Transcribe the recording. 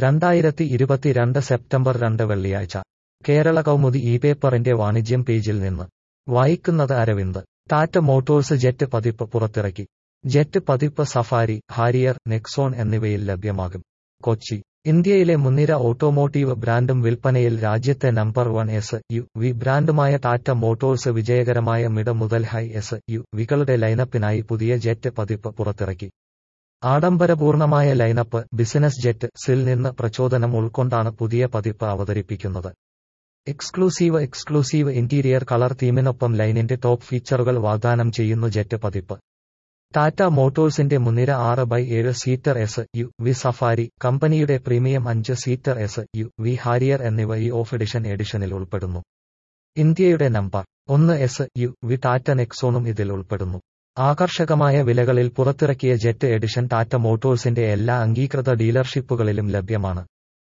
രണ്ടായിരത്തി ഇരുപത്തിരണ്ട് സെപ്റ്റംബർ രണ്ട് വെള്ളിയാഴ്ച കേരള കൗമുദി ഈ പേപ്പറിന്റെ വാണിജ്യം പേജിൽ നിന്ന് വായിക്കുന്നത് അരവിന്ദ് ടാറ്റ മോട്ടോഴ്സ് ജെറ്റ് പതിപ്പ് പുറത്തിറക്കി ജെറ്റ് പതിപ്പ് സഫാരി ഹാരിയർ നെക്സോൺ എന്നിവയിൽ ലഭ്യമാകും കൊച്ചി ഇന്ത്യയിലെ മുൻനിര ഓട്ടോമോട്ടീവ് ബ്രാൻഡും വിൽപ്പനയിൽ രാജ്യത്തെ number one S U V ബ്രാൻഡുമായ ടാറ്റ മോട്ടോഴ്സ് വിജയകരമായ മിഡ മുതൽ ഹൈ എസ് യു വികളുടെ ലൈനപ്പിനായി പുതിയ ജെറ്റ് പതിപ്പ് പുറത്തിറക്കി ആഡംബരപൂർണമായ ലൈനപ്പ് ബിസിനസ് ജെറ്റ് സിൽ നിന്ന് പ്രചോദനം ഉൾക്കൊണ്ടാണ് പുതിയ പതിപ്പ് അവതരിപ്പിക്കുന്നത് എക്സ്ക്ലൂസീവ് എക്സ്ക്ലൂസീവ് ഇന്റീരിയർ കളർ തീമിനൊപ്പം ലൈനിന്റെ ടോപ്പ് ഫീച്ചറുകൾ വാഗ്ദാനം ചെയ്യുന്നു ജെറ്റ് പതിപ്പ് ടാറ്റ മോട്ടോഴ്സിന്റെ മുൻനിര ആറ് ബൈ ഏഴ് seater S U V Safari കമ്പനിയുടെ പ്രീമിയം അഞ്ച് seater S U V Harrier എന്നിവ ഈ ഓഫ് എഡിഷൻ എഡിഷനിൽ ഉൾപ്പെടുന്നു ഇന്ത്യയുടെ നമ്പർ ഒന്ന് എസ് യു വി ടാറ്റ നെക്സോണും ഇതിൽ ഉൾപ്പെടുന്നു ആകർഷകമായ വിലകളിൽ പുറത്തിറക്കിയ ജെറ്റ് എഡിഷൻ ടാറ്റ മോട്ടോഴ്സിന്റെ എല്ലാ അംഗീകൃത ഡീലർഷിപ്പുകളിലും ലഭ്യമാണ്